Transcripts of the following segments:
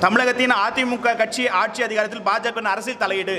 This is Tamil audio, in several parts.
தமிழகத்தின் அதிமுக கட்சி ஆட்சி அதிகாரத்தில் பாஜக அரசியல் தலையீடு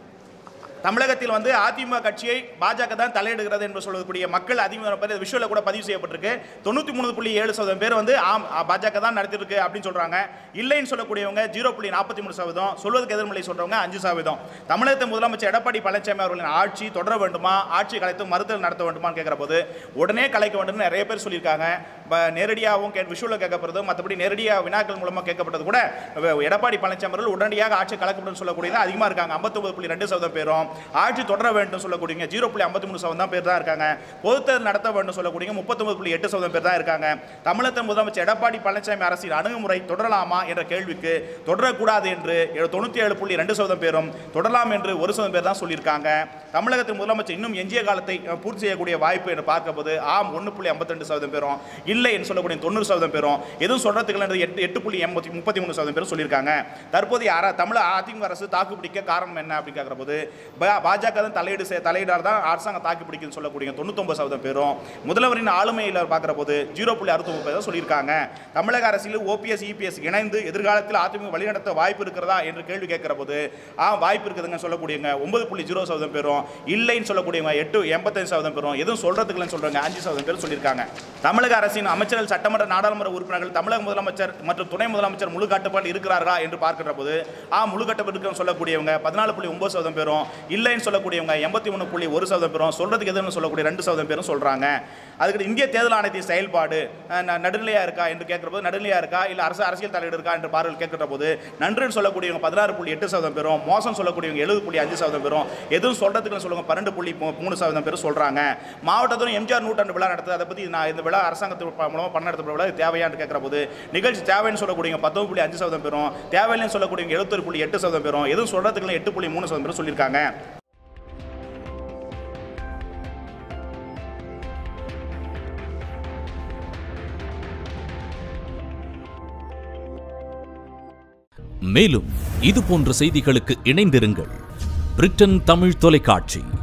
தமிழகத்தில் வந்து அதிமுக கட்சியை பாஜக தான் தலையிடுகிறது என்று சொல்லக்கூடிய மக்கள் அதிகமான பேர் விஷுவலில் கூட பதிவு செய்யப்பட்டிருக்கு தொண்ணூற்றி மூணு புள்ளி ஏழு சதவீதம் பேர் வந்து ஆம் ஆ, பாஜக தான் நடத்திருக்கு அப்படின்னு சொல்றாங்க இல்லைன்னு சொல்லக்கூடியவங்க ஜீரோ புள்ளி நாற்பத்தி மூணு சதவீதம் சொல்வதற்கு எதிர்மலை சொல்றவங்க அஞ்சு சதவீதம் தமிழகத்தை முதலமைச்சர் எடப்பாடி பழனிசாமி அவர்களின் ஆட்சி தொடர வேண்டுமா ஆட்சி கலைத்து மறுத்தல் நடத்த வேண்டுமான்னு கேட்குற போது உடனே கலைக்க வேண்டும்னு நிறைய பேர் சொல்லியிருக்காங்க ப- நேரடியாகவும் கே விஷுவலில் கேட்கப்படுறது மற்றபடி நேரடியாக வினாக்கள் மூலமாக கேட்கப்பட்டது கூட வ- எடப்பாடி பழனிசாமி அவர்கள் உடனடியாக ஆட்சி கலக்கப்படும் சொல்லக்கூடியது அதிகமாக இருக்காங்க ஐம்பத்தொம்பது புள்ளி ரெண்டு சதவீதம் பேரும் ஆட்சி தொடர வேண்டும் சொல்லக்கூடியங்க ஜீரோ புள்ளி ஐம்பத்தி மூணு சதவீதம் பேர் தான் இருக்காங்க பொதுத்தேர்தல் நடத்த வேண்டும் சொல்லக்கூடிய முப்பத்தொன்பது புள்ளி எட்டு சதவீதம் பேர் தான் இருக்காங்க தமிழகத்தின் முதலமைச்சர் எடப்பாடி பழனிசாமி அரசின் அணுகுமுறை தொடரலாமா என்ற கேள்விக்கு தொடரக்கூடாது என்று தொண்ணூற்றி ஏழு புள்ளி ரெண்டு சதவீதம் பேரும் தொடரலாம் என்று ஒரு சதவீதம் பேர் தான் சொல்லியிருக்காங்க தமிழகத்தின் முதலமைச்சர் இன்னும் எஞ்சிய காலத்தை அஹ், பூர்த்தி செய்யக்கூடிய வாய்ப்பு என்று பார்க்கும்போது ஆம் ஒன்று புள்ளி ஐம்பத்தி சதவீதம் பேரும் இல்லை என்று சொல்லக்கூடிய தொண்ணூறு சதவீதம் பேரும் எதுவும் சொல்றதுக்கு இல்லை எட்டு எட்டு புள்ளி எண்பத்தி முப்பத்தி மூணு சதவீதம் பேரும் சொல்லியிருக்காங்க தற்போதைய அர தமிழ் அதிமுக அரசு தாக்கு பிடிக்க காரணம் என்ன அப்படின்னு கேட்குற போது பா- பாஜக தான் தலையீடு செய்- தலையீடால் தான் அரசாங்கம் தாக்கு பிடிக்குன்னு சொல்லக்கூடிய தொண்ணூத்தொம்பது சதவீதம் பேரும் முதல்வரின் ஆளுமையில் பார்க்குற போது ஜீரோ புள்ளி அறுபத்தொம்பது பேர் தான் சொல்லியிருக்காங்க தமிழக அரசியல் ஓபிஎஸ் இபிஎஸ் இணைந்து எதிர்காலத்தில் அதிமுக வழிநடத்த வாய்ப்பு இருக்கிறதா என்று கேள்வி கேட்கிற போது ஆ வாய்ப்பு இருக்குதுங்க சொல்லக்கூடியவங்க ஒன்பது புள்ளி ஜீரோ சதவீதம் பேரும் இல்லைன்னு சொல்லக்கூடியவங்க எட்டு எண்பத்தஞ்சு சதவீதம் பேரும் எதுவும் சொல்றதுக்கு இல்லைன்னு சொல்றாங்க அஞ்சு சதவீதம் பேர் சொல்லியிருக்காங்க தமிழக அரசின் அமைச்சர்கள் சட்டமன்ற நாடாளுமன்ற உறுப்பினர்கள் தமிழக முதலமைச்சர் மற்றும் துணை முதலமைச்சர் முழு கட்டுப்பாடு இருக்கிறார்களா என்று பார்க்கிற போது ஆ முழு கட்டுப்பாடு இருக்குன்னு சொல்லக்கூடியவங்க பதினாலு புள்ளி ஒன்பது சதவீதம் பேரும் இல்லைன்னு சொல்லக்கூடியவங்க எண்பத்தி மூணு புள்ளி ஒரு சதவீதம் பேரும் சொல்றதுக்கு எதுன்னு சொல்லக்கூடிய ரெண்டு சதவீதம் பேரும் சொல்றாங்க அதுக்கு இந்திய தேர்தல் ஆணையத்தின் செயல்பாடு அஹ், ந- நடுநிலையா இருக்கா என்று கேட்கிற போது நடுநிலையா இருக்கா இல்ல அரசு அரசியல் தலையீடு இருக்கா என்று பார்வையில் கேட்கிற போது நன்றுன்னு சொல்லக்கூடியவங்க பதினாறு புள்ளி எட்டு சதவீதம் பேரும் மோசம் சொல்லக்கூடியவங்க எழுபது புள்ளி அஞ்சு சதவீதம் பேரும் எதுவும் சொல்றதுக்கு சொல்லுங்க பன்னெண்டு புள்ளி மூ- மூணு சதவீதம் பேர் சொல்றாங்க மாவட்டத்தோறும் எம்ஜிஆர் நூற்றாண்டு விழா நடத்துது அதை பத்தி நான் இந்த விழா அரசாங்கத்து மூலமாக பண்ண நடத்த விழா இது தேவையான்னு கேட்கிற போது நிகழ்ச்சி தேவைன்னு சொல்லக்கூடியவங்க பத்தொன்பது புள்ளி அஞ்சு சதவீதம் பேரும் தேவையில்லைன்னு சொல்லக்கூடியவங்க எழுபத்தொரு புள்ளி எட்டு சதவீதம் பேரும் எதுவும் சொல்றதுக்கு இல்லை எட்டு புள்ளி மூணு சதவீதம் பேரும் சொல்லியிருக்காங்க மேலும் இது போன்ற செய்திகளுக்கு இணைந்திருங்கள் பிரிட்டன் தமிழ் தொலைக்காட்சி